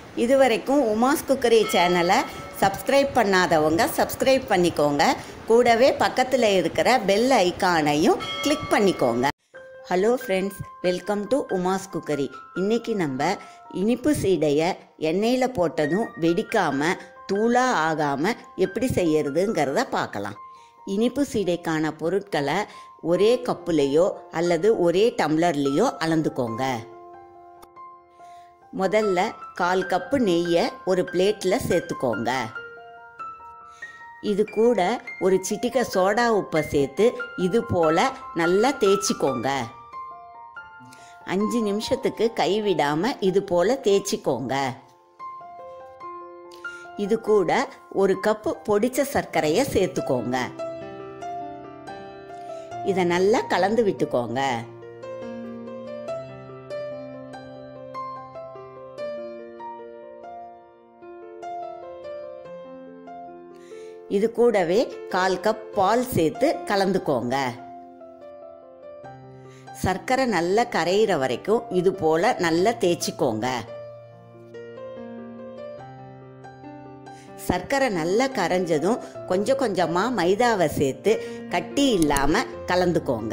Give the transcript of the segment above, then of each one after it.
இதுவரைக்கும் உமாஸ் குக்கரி சேனலை சப்ஸ்கிரைப் பண்ணாதவங்க சப்ஸ்கிரைப் பண்ணிக்கோங்க கூடவே பக்கத்தில் இருக்கிற பெல் ஐக்கானையும் கிளிக் பண்ணிக்கோங்க hello friends welcome to Uma's cookery இன்றைக்கி நம்ம இனிப்பு சீடையை எண்ணெயில் போட்டதும் வெடிக்காமல் தூளாக ஆகாமல் எப்படி செய்யறதுங்கிறத பார்க்கலாம் இனிப்பு சீடைக்கான பொருட்களை ஒரே கப்புலேயோ அல்லது ஒரே டம்ளர்லேயோ அளந்துக்கோங்க முதல்ல கால் கப்பு நெய்யை ஒரு பிளேட்டில் சேர்த்துக்கோங்க இது கூட ஒரு சிட்டிகை சோடா உப்பை சேர்த்து இது போல் நல்லா தேய்ச்சிக்கோங்க அஞ்சு நிமிஷத்துக்கு கைவிடாமல் இது போல் தேய்ச்சிக்கோங்க இது கூட ஒரு கப்பு பொடிச்ச சர்க்கரையை சேர்த்துக்கோங்க இதை நல்லா கலந்து விட்டுக்கோங்க இது கூடவே கால் கப் பால் சேர்த்து கலந்துக்கோங்க சர்க்கரை நல்லா கரையிற வரைக்கும் இது போல நல்லா தேய்ச்சிக்கோங்க சர்க்கரை நல்லா கரைஞ்சதும் கொஞ்சம் கொஞ்சமாக மைதாவை சேர்த்து கட்டி இல்லாமல் கலந்துக்கோங்க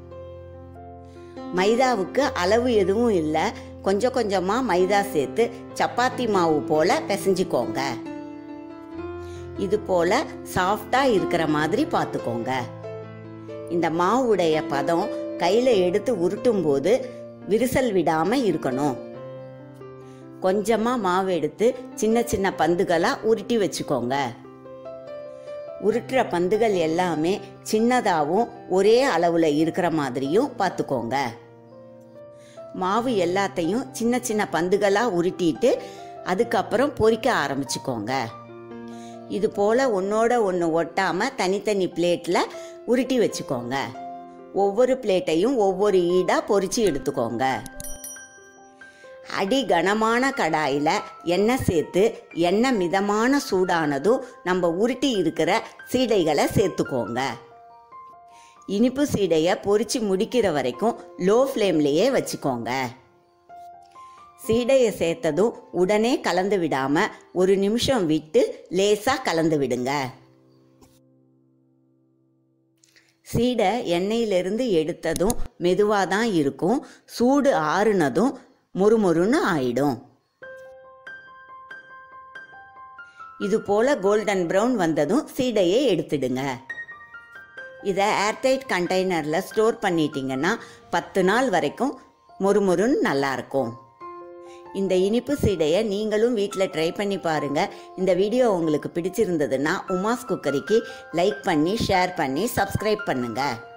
மைதாவுக்கு அளவு எதுவும் இல்லை கொஞ்சம் கொஞ்சமாக மைதா சேர்த்து சப்பாத்தி மாவு போல் பிசைஞ்சிக்கோங்க இது போல சாஃப்டா இருக்கிற மாதிரி பார்த்துக்கோங்க இந்த மாவுடைய பதம் கையில் எடுத்து உருட்டும் போது விரிசல் விடாம இருக்கணும் கொஞ்சமாக மாவு எடுத்து சின்ன சின்ன பந்துகளாக உருட்டி வச்சுக்கோங்க உருட்டுற பந்துகள் எல்லாமே சின்னதாகவும் ஒரே அளவில் இருக்கிற மாதிரியும் பார்த்துக்கோங்க மாவு எல்லாத்தையும் சின்ன சின்ன பந்துகளாக உருட்டிட்டு அதுக்கப்புறம் பொரிக்க ஆரம்பிச்சுக்கோங்க இது போல் ஒன்றோட ஒன்று ஒட்டாமல் தனித்தனி பிளேட்டில் உருட்டி வச்சுக்கோங்க ஒவ்வொரு பிளேட்டையும் ஒவ்வொரு ஈடாக பொரிச்சு எடுத்துக்கோங்க அடி கனமான கடாயில் எண்ணெய் சேர்த்து எண்ணெய் மிதமான சூடானதும் நம்ம உருட்டி இருக்கிற சீடைகளை சேர்த்துக்கோங்க இனிப்பு சீடையை பொரிச்சு முடிக்கிற வரைக்கும் லோ ஃப்ளேம்லேயே வச்சுக்கோங்க சீடையை சேர்த்ததும் உடனே கலந்து விடாம ஒரு நிமிஷம் விட்டு லேசா கலந்து விடுங்க சீடை எண்ணெயிலிருந்து எடுத்ததும் மெதுவாக தான் இருக்கும் சூடு ஆறுனதும் முறுமுறுன்னு ஆயிடும் இது போல கோல்டன் ப்ரௌன் வந்ததும் சீடையை எடுத்துடுங்க இதை ஏர்டைட் கண்டெய்னரில் ஸ்டோர் பண்ணிட்டீங்கன்னா பத்து நாள் வரைக்கும் மொறுமொறுன்னு நல்லாயிருக்கும் இந்த இனிப்பு சீடையை நீங்களும் வீட்டில் ட்ரை பண்ணி பாருங்கள் இந்த வீடியோ உங்களுக்கு பிடிச்சிருந்ததுன்னா உமாஸ் குக்கரிக்கு லைக் பண்ணி ஷேர் பண்ணி சப்ஸ்கிரைப் பண்ணுங்கள்